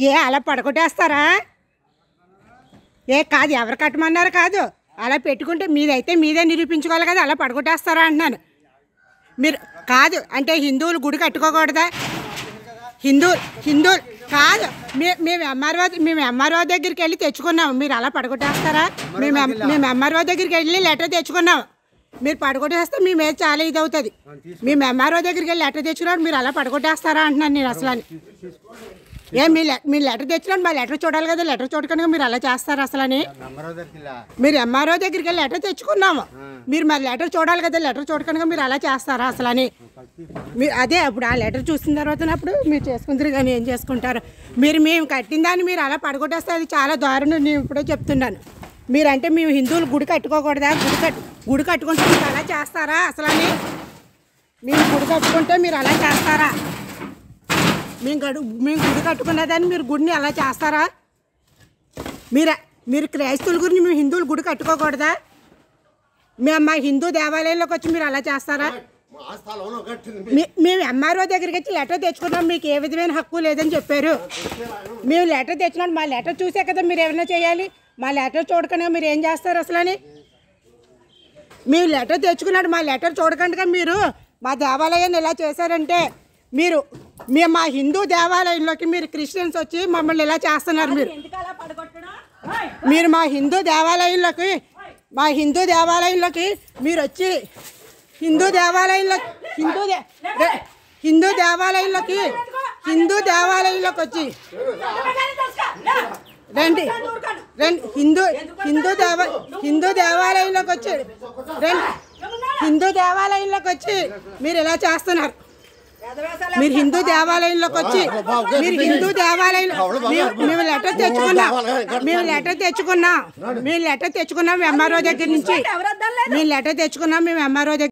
ఏ అలా పడగొట్టేస్తారా ఏ కాదు ఎవరు కట్టమన్నారు కాదు అలా పెట్టుకుంటే మీదైతే మీదే నిరూపించుకోవాలి కదా అలా పడగొట్టేస్తారా అంటున్నాను మీరు కాదు అంటే హిందువులు గుడి కట్టుకోకూడదా హిందూ హిందూ కాదు మే- మేము ఎంఆర్ఓ మేము ఎంఆర్ఓ దగ్గరికి వెళ్ళి తెచ్చుకున్నాం మీరు అలా పడగొట్టేస్తారా మేము ఎం- మేము ఎంఆర్ఓ దగ్గరికి వెళ్ళి లెటర్ తెచ్చుకున్నాం మీరు పడగొట్టేస్తే మీ మీద చాలా ఇది అవుతుంది మేము ఎంఆర్ఓ దగ్గరికి వెళ్ళి లెటర్ తెచ్చుకున్నాడు మీరు అలా పడగొట్టేస్తారా అంటున్నాను నేను అసలు అని ఏ మీ లె మీ లెటర్ తెచ్చినాడు మా లెటర్ చూడాలి కదా లెటర్ చూడకుండా మీరు అలా చేస్తారు అసలు అని నంబర్ దగ్గరికి ఇలా మీరు ఎంఆర్ఓ దగ్గరికి వెళ్ళి లెటర్ తెచ్చుకున్నాము మీరు మరి లెటర్ చూడాలి కదా లెటర్ చూడకుండా మీరు అలా చేస్తారా అసలు అని మీరు అదే అప్పుడు ఆ లెటర్ చూసిన తర్వాత అప్పుడు మీరు చేసుకుంటారు కానీ ఏం చేసుకుంటారు మీరు మేము కట్టిన దాన్ని మీరు అలా పడగొట్టేస్తే అది చాలా దారుణం నేను ఇప్పుడే చెప్తున్నాను మీరంటే మేము హిందువులు గుడి కట్టుకోకూడదా గుడి కట్టు గుడి కట్టుకుంటే మీరు అలా చేస్తారా అసలు అని మేము గుడి కట్టుకుంటే మీరు అలా చేస్తారా మేము గడు మేము గుడి కట్టుకున్నదాన్ని మీరు గుడిని అలా చేస్తారా మీరు మీరు క్రైస్తవుల గురించి మేము హిందువులు గుడి కట్టుకోకూడదా మేము మా హిందూ దేవాలయంలోకి వచ్చి మీరు అలా చేస్తారా మా స్థలంలో కట్టింది మీ- మేము ఎంఆర్ఓ దగ్గరికి వచ్చి లెటర్ తెచ్చుకున్నాం మీకు ఏ విధమైన హక్కు లేదని చెప్పారు మేము లెటర్ తెచ్చినాం మా లెటర్ చూసే కదా మీరు ఏమైనా చేయాలి మా లెటర్ చూడకుండా మీరు ఏం చేస్తారు అసలు అని మేము లెటర్ తెచ్చుకున్నాడు మా లెటర్ చూడకుండా మీరు మా దేవాలయాన్ని ఇలా చేశారంటే మీరు మేము మా హిందూ దేవాలయంలోకి మీరు క్రిస్టియన్స్ వచ్చి మమ్మల్ని ఇలా చేస్తున్నారు మీరు మీరు మా హిందూ దేవాలయంలోకి మా హిందూ దేవాలయంలోకి మీరు వచ్చి హిందూ దేవాలయంలో హిందూ దే- దే- హిందూ దేవాలయంలోకి హిందూ దేవాలయంలోకి వచ్చి రండి రండి హిందూ హిందూ దేవ హిందూ దేవాలయంలోకి వచ్చి రండి హిందూ దేవాలయంలోకి వచ్చి మీరు ఇలా చేస్తున్నారు మీరు హిందూ దేవాలయంలోకి వచ్చి మీరు హిందూ దేవాలయంలో మేము- మేము లెటర్ తెచ్చుకున్నాం మేము లెటర్ తెచ్చుకున్నాం మేము లెటర్ తెచ్చుకున్నాం ఎంఆర్ఓ దగ్గర నుంచి మేము లెటర్ తెచ్చుకున్నాం మేము ఎంఆర్ఓ దగ్గర